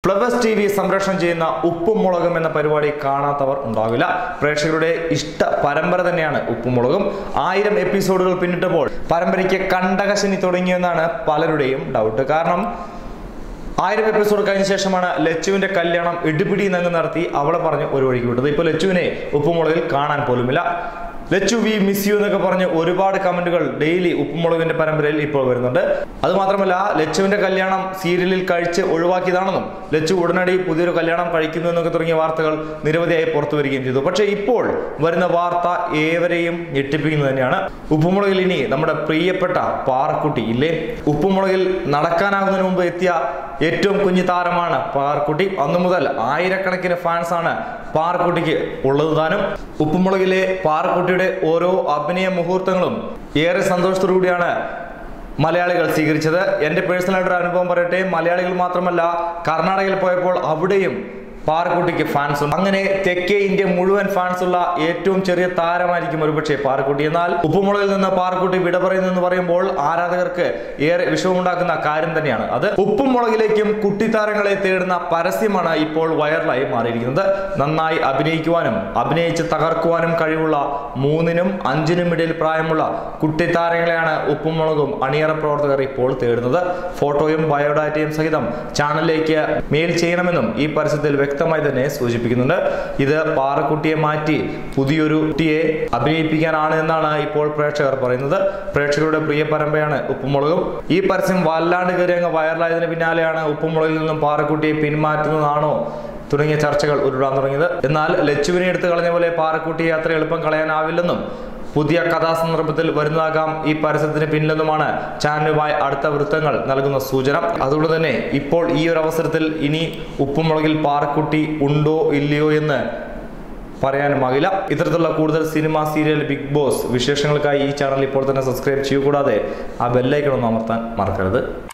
flowers T V സംപ്രേഷണം ചെയ്യുന്ന ഉപ്പും മുളകും എന്ന പരിപാടി കാണാത്തവർ ഉണ്ടാവില്ല പ്രേക്ഷകരുടെ ഇഷ്ട പരമ്പര തന്നെയാണ് ഉപ്പും മുളകും ആയിരം എപ്പിസോഡുകൾ പിന്നിട്ടപ്പോൾ പരമ്പരയ്ക്ക് കണ്ടകശനി തുടങ്ങിയെന്നാണ് പലരുടെയും ഡൗട്ട് കാരണം ആയിരം എപ്പിസോഡ് കഴിഞ്ഞ ശേഷമാണ് ലച്ചുവിന്റെ കല്യാണം ഇടിപിടി നങ്ങ് നടത്തി അവളെ പറഞ്ഞ് ഒരു വഴിക്ക് വിട്ടത് ഇപ്പോൾ ലച്ചുവിനെ ഉപ്പുമുളകിൽ കാണാൻ പോലുമില്ല ലച്ചു വി മിസ് യു എന്നൊക്കെ പറഞ്ഞ് ഒരുപാട് കമന്റുകൾ ഡെയിലി ഉപ്പുമുളകിന്റെ പരമ്പരയിൽ ഇപ്പോൾ വരുന്നുണ്ട് അത് മാത്രമല്ല ലച്ചുവിന്റെ കല്യാണം സീരിയലിൽ കഴിച്ച് ഒഴിവാക്കിയതാണെന്നും ലച്ചു ഉടനടി പുതിയൊരു കല്യാണം കഴിക്കുന്നു എന്നൊക്കെ തുടങ്ങിയ വാർത്തകൾ നിരവധിയായി പുറത്തു വരികയും ചെയ്തു പക്ഷേ ഇപ്പോൾ വരുന്ന വാർത്ത ഏവരെയും ഞെട്ടിപ്പിക്കുന്നത് തന്നെയാണ് ഉപ്പുമുളകിൽ ഇനി നമ്മുടെ പ്രിയപ്പെട്ട പാറക്കുട്ടി ഇല്ലേ ഉപ്പുമുളകിൽ നടക്കാനാകുന്നതിന് മുമ്പ് എത്തിയ ഏറ്റവും കുഞ്ഞു താരമാണ് പാർക്കുട്ടി അന്നു മുതൽ ആയിരക്കണക്കിന് ഫാൻസ് ആണ് പാർക്കുട്ടിക്ക് ഉള്ളത് താനും ഉപ്പുമുളകിലെ പാർക്കുട്ടിയുടെ ഓരോ അഭിനയ മുഹൂർത്തങ്ങളും ഏറെ സന്തോഷത്തോടു കൂടിയാണ് മലയാളികൾ സ്വീകരിച്ചത് എൻ്റെ പേഴ്സണലായിട്ടൊരു അനുഭവം പറയട്ടെ മലയാളികൾ മാത്രമല്ല കർണാടകയിൽ പോയപ്പോൾ അവിടെയും പാറക്കുട്ടിക്ക് ഫാൻസ് ഉണ്ട് അങ്ങനെ തെക്കേ ഇന്ത്യ മുഴുവൻ ഫാൻസ് ഉള്ള ഏറ്റവും ചെറിയ താരമായിരിക്കും ഒരുപക്ഷെ പാറക്കുട്ടി എന്നാൽ ഉപ്പുമുളകിൽ നിന്ന് പാറക്കുട്ടി വിട പറയുന്നു എന്ന് പറയുമ്പോൾ ആരാധകർക്ക് ഏറെ വിഷമമുണ്ടാക്കുന്ന കാര്യം തന്നെയാണ് അത് ഉപ്പും മുളകിലേക്കും കുട്ടിത്താരങ്ങളെ തേടുന്ന പരസ്യമാണ് ഇപ്പോൾ വൈറലായി മാറിയിരിക്കുന്നത് നന്നായി അഭിനയിക്കുവാനും അഭിനയിച്ച് തകർക്കുവാനും കഴിവുള്ള മൂന്നിനും അഞ്ചിനും ഇടയിൽ പ്രായമുള്ള കുട്ടിത്താരങ്ങളെയാണ് ഉപ്പും മുളകും അണിയറ പ്രവർത്തകർ ഇപ്പോൾ തേടുന്നത് ഫോട്ടോയും ബയോഡാറ്റയും സഹിതം ചാനലിലേക്ക് മെയിൽ ചെയ്യണമെന്നും ഈ പരസ്യത്തിൽ വ്യക്തമായി തന്നെ സൂചിപ്പിക്കുന്നുണ്ട് ഇത് പാറക്കുട്ടിയെ മാറ്റി പുതിയൊരു കുട്ടിയെ അഭിനയിപ്പിക്കാനാണ് എന്നാണ് ഇപ്പോൾ പ്രേക്ഷകർ പറയുന്നത് പ്രേക്ഷകരുടെ പ്രിയ പരമ്പരയാണ് ഉപ്പുമുളകും ഈ പരസ്യം വല്ലാണ്ട് കയറി അങ്ങ് വൈറലായതിന് പിന്നാലെയാണ് ഉപ്പുമുളകിൽ നിന്നും പാറക്കുട്ടിയെ പിന്മാറ്റുന്നതാണോ തുടങ്ങിയ ചർച്ചകൾ ഉരുടാൻ തുടങ്ങിയത് എന്നാൽ ലച്ചുവിനെ എടുത്തു കളഞ്ഞ പോലെ പാറക്കുട്ടിയെ അത്ര എളുപ്പം കളയാനാവില്ലെന്നും പുതിയ കഥാസന്ദർഭത്തിൽ വരുന്നതാകാം ഈ പരസ്യത്തിന് പിന്നിലെന്നുമാണ് ചാനലുമായി അടുത്ത വൃത്തങ്ങൾ നൽകുന്ന സൂചന അതുകൊണ്ട് തന്നെ ഇപ്പോൾ ഈ ഒരു അവസരത്തിൽ ഇനി ഉപ്പുമുളകിൽ പാറക്കുട്ടി ഉണ്ടോ ഇല്ലയോ എന്ന് പറയാനുമാകില്ല ഇത്തരത്തിലുള്ള കൂടുതൽ സിനിമ സീരിയൽ ബിഗ് ബോസ് വിശേഷങ്ങൾക്കായി ഈ ചാനൽ ഇപ്പോൾ തന്നെ സബ്സ്ക്രൈബ് ചെയ്യൂ കൂടാതെ ആ ബെല്ലൈക്കൺ ഒന്ന് അമർത്താൻ മറക്കരുത്